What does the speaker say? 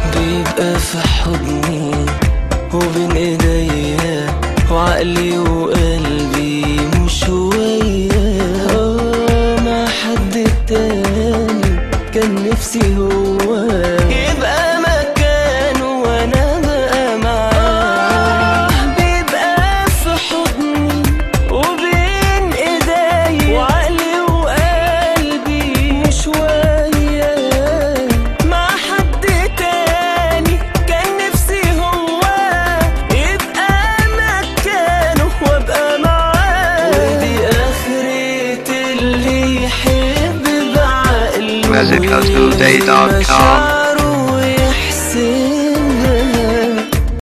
بيبقى في حضني وبين ايديا وعقلي وقلبي مش وياه آه، مع حد تاني كان نفسي هو يبقى مكانه وانا بقى معاه بيبقى في حضني وبين ايدي وعقلي وقلبي مش وياه مع حد تاني كان نفسي هو يبقى مكانه وابقى معاه ودي اخرة اللي يحب بعقله MusicHustleday.com. ومشاعره